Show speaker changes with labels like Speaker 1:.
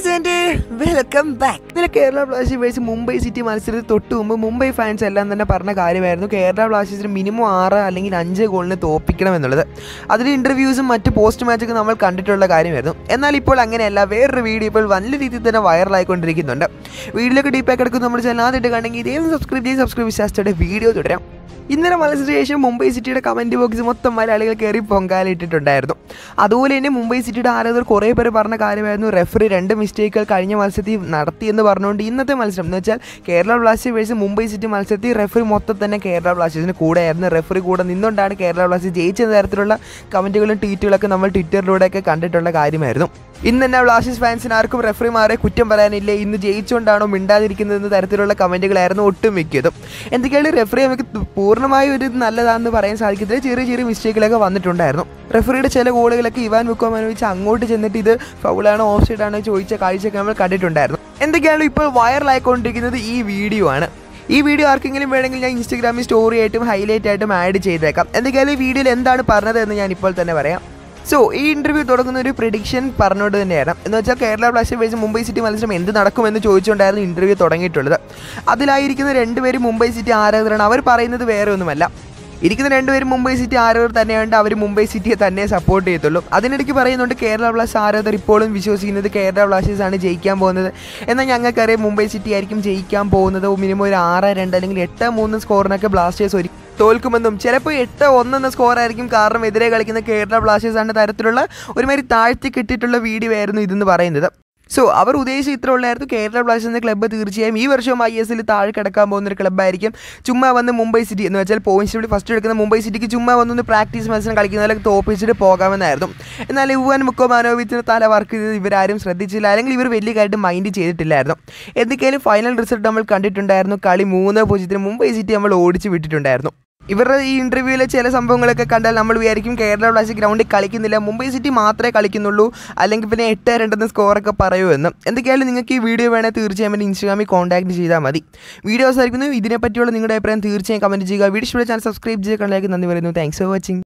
Speaker 1: guys and welcome back ഇന്നലെ Kerala Blasters Mumbai City മത്സരത്തിൽ തൊട്ട് മുമ്പ് മുംബൈ ഫാൻസ് എല്ലാം തന്നെ പറഞ്ഞ കാര്യമായിരുന്നു കേരള ബ്ലാസ്റ്റേഴ്സിന് മിനിമം ആറ് അല്ലെങ്കിൽ അഞ്ച് ഗോളിന് തോപ്പിക്കണം എന്നുള്ളത് അതിൽ ഇൻ്റർവ്യൂസും മറ്റ് പോസ്റ്റ് മാച്ചൊക്കെ നമ്മൾ കണ്ടിട്ടുള്ള കാര്യമായിരുന്നു എന്നാൽ ഇപ്പോൾ അങ്ങനെയല്ല വേറൊരു വീഡിയോ ഇപ്പോൾ നല്ല രീതിയിൽ തന്നെ വൈറലായിക്കൊണ്ടിരിക്കുന്നുണ്ട് വീഡിയോയിലൊക്കെ ഡീപ്പായി കിടക്കും നമ്മൾ ചെല്ലാതിട്ട് കണ്ടെങ്കിൽ ഇതേ സബ്സ്ക്രൈബ് ചെയ്ത് സബ്സ്ക്രൈബ് വിശ്വാസത്തോടെ വീഡിയോ തുടരാം ഇന്നലെ മത്സരത്തിന് ശേഷം മുംബൈ സിറ്റിയുടെ കമൻറ്റ് ബോക്സ് മൊത്തം മലയാളികൾ കയറി പൊങ്കാലിട്ടിട്ടുണ്ടായിരുന്നു അതുപോലെ തന്നെ മുംബൈ സിറ്റിയുടെ ആരാധകർ കുറേ പേര് പറഞ്ഞ കാര്യമായിരുന്നു റെഫറി രണ്ട് മിസ്റ്റേക്കുകൾ കഴിഞ്ഞ മത്സരത്തിൽ നടത്തിയെന്ന് പറഞ്ഞുകൊണ്ട് ഇന്നത്തെ മത്സരം എന്ന് വെച്ചാൽ Kerala Blasters versus Mumbai City മത്സരത്തിൽ റെഫറി മൊത്തം തന്നെ കേരള ബ്ലാസ്റ്റേഴ്സിന് കൂടെയായിരുന്നു റെഫറി കൂടെ നിന്നുകൊണ്ടാണ് കേരള ബ്ലാസ്റ്റേഴ്സ് ജയിച്ച തരത്തിലുള്ള കമൻറ്റുകളും ട്വീറ്റുകളൊക്കെ നമ്മൾ ട്വിറ്ററിലൂടെയൊക്കെ കണ്ടിട്ടുള്ള കാര്യമായിരുന്നു ഇന്ന് തന്നെ ബ്ലാസ്റ്റേഴ്സ് ഫാൻസിന് ആർക്കും റെഫറിമാരെ കുറ്റം പറയാനില്ല ഇന്ന് ജയിച്ചുകൊണ്ടാണോ മിണ്ടാതിരിക്കുന്നതെന്ന് തരത്തിലുള്ള കമൻറ്റുകളായിരുന്നു ഒട്ടും മിക്കതും എന്തൊക്കെയാണ് റെഫറി നമുക്ക് പൂർണ്ണമായും ഒരു നല്ലതാണെന്ന് പറയാൻ സാധിക്കത്തില്ല ചെറിയ ചെറിയ മിസ്റ്റേക്കുകളൊക്കെ വന്നിട്ടുണ്ടായിരുന്നു റെഫറിയുടെ ചില ഗോളുകളൊക്കെ ഇവാൻ മുക്കോമാനോവിച്ച് അങ്ങോട്ട് ചെന്നിട്ട് ഇത് ഫൗളാണോ ഓഫ് സൈഡ് ആണോ ചോദിച്ച കാഴ്ചയൊക്കെ നമ്മൾ കണ്ടിട്ടുണ്ടായിരുന്നു എന്തൊക്കെയാണ് ഇപ്പോൾ വൈറലായിക്കൊണ്ടിരിക്കുന്നത് ഈ വീഡിയോ ആണ് ഈ വീഡിയോ ആർക്കെങ്കിലും വേണമെങ്കിൽ ഞാൻ ഇൻസ്റ്റാഗ്രാമിൽ സ്റ്റോറി ആയിട്ടും ഹൈലൈറ്റ് ആയിട്ടും ആഡ് ചെയ്തേക്കാം എന്തൊക്കെയാലും ഈ വീഡിയോയിൽ എന്താണ് പറഞ്ഞത് എന്ന് ഞാൻ ഇപ്പോൾ തന്നെ പറയാം സോ ഈ ഇന്റർവ്യൂ തുടങ്ങുന്ന ഒരു പ്രിഡിക്ഷൻ പറഞ്ഞുകൊണ്ട് തന്നെയാണ് എന്ന് വെച്ചാൽ Kerala Blasters versus Mumbai City മത്സരം എന്ത് നടക്കുമെന്ന് ചോദിച്ചുകൊണ്ടായിരുന്നു ഇന്റർവ്യൂ തുടങ്ങിയിട്ടുള്ളത് അതിലായിരിക്കുന്ന രണ്ടുപേരും മുംബൈ സിറ്റി ആരാധകരാണ് അവർ പറയുന്നത് വേറെ ഒന്നുമല്ല ഇരിക്കുന്ന രണ്ടുപേരും മുംബൈ സിറ്റി ആരാധകർ തന്നെയുണ്ട് അവർ മുംബൈ സിറ്റിയെ തന്നെ സപ്പോർട്ട് ചെയ്യത്തുള്ളൂ അതിനിടയ്ക്ക് പറയുന്നുണ്ട് കേരള ബ്ലാസ്റ്റേഴ്സ് ആരാധകർ ഇപ്പോഴും വിശ്വസിക്കുന്നത് കേരള ബ്ലാസ്റ്റേഴ്സ് ആണ് ജയിക്കാൻ പോകുന്നത് എന്നാൽ ഞങ്ങൾക്കറിയാം മുംബൈ സിറ്റി ആയിരിക്കും ജയിക്കാൻ പോകുന്നത് മിനിമം ഒരു ആറ് രണ്ട് അല്ലെങ്കിൽ എട്ട് മൂന്ന് സ്കോറിനൊക്കെ ബ്ലാസ്റ്റേഴ്സ് ഒരു തോൽക്കുമെന്നും ചിലപ്പോൾ എട്ട് ഒന്നെന്ന സ്കോർ ആയിരിക്കും കാരണം എതിരെ കളിക്കുന്ന കേരള ബ്ലാസ്റ്റേഴ്സ് ആണ് തരത്തിലുള്ള ഒരുമാതിരി താഴ്ത്തി കിട്ടിയിട്ടുള്ള വീഡിയോ ആയിരുന്നു ഇതെന്ന് പറയുന്നത് സോ അവർ ഉദ്ദേശിച്ച ഇത്ര ഉള്ളായിരുന്നു കേരള ബ്ലാസ്റ്റേഴ്സ് എന്ന ക്ലബ്ബ് തീർച്ചയായും ഈ വർഷവും ഐ എസ് എൽ താഴെ കിടക്കാൻ പോകുന്ന ഒരു ക്ലബ്ബായിരിക്കും ചുമ്മാ വന്ന് മുംബൈ സിറ്റി എന്ന് വെച്ചാൽ പോയിന്റ്സ് ടേബിൾ ഫസ്റ്റ് എടുക്കുന്ന മുംബൈ സിറ്റിക്ക് ചുമ്മാ വന്നൊന്ന് പ്രാക്ടീസ് മത്സരം കളിക്കുന്നതിലൊക്കെ തോപ്പിച്ചിട്ട് പോകാമെന്നായിരുന്നു എന്നാൽ യുവൻ മുക്കോമാനോവിച്ചിന് തല വർക്ക് ചെയ്ത് ഇവരാരും ശ്രദ്ധിച്ചില്ല അല്ലെങ്കിൽ ഇവർ വലിയ കാര്യമായിട്ട് മൈൻഡ് ചെയ്തിട്ടില്ലായിരുന്നു എന്തൊക്കെയാലും ഫൈനൽ റിസൾട്ട് നമ്മൾ കണ്ടിട്ടുണ്ടായിരുന്നു കളി മൂന്ന് പൂജ്യത്തിന് മുംബൈ സിറ്റി നമ്മൾ ഓടിച്ച് വിട്ടിട്ടുണ്ടായിരുന്നു ഇവരുടെ ഈ ഇന്റർവ്യൂവിലെ ചില സംഭവങ്ങളൊക്കെ കണ്ടാൽ നമ്മൾ വിചാരിക്കും കേരള ബ്ലാസ്റ്റേഴ്സ് ഗ്രൗണ്ടിൽ കളിക്കുന്നില്ല മുംബൈ സിറ്റി മാത്രമേ കളിക്കുന്നുള്ളൂ അല്ലെങ്കിൽ പിന്നെ എട്ട് രണ്ടെന്ന് സ്കോറൊക്കെ പറയുമെന്ന് എന്തൊക്കെയായാലും നിങ്ങൾക്ക് ഈ വീഡിയോ വേണേൽ തീർച്ചയായും എൻ്റെ ഇൻസ്റ്റാഗ്രാമിൽ കോൺടാക്ട് ചെയ്താൽ മതി വീഡിയോസ് ആയിരിക്കുന്നു ഇതിനെപ്പറ്റിയുള്ള നിങ്ങളുടെ അഭിപ്രായം തീർച്ചയായും കമൻറ്റ് ചെയ്യുക വീഡിയോ ചാനൽ സബ്സ്ക്രൈബ് ചെയ്യുക കണ്ടാലേക്ക് നന്ദി പറയുന്നു താങ്ക്സ് ഫോർ വാച്ചിങ്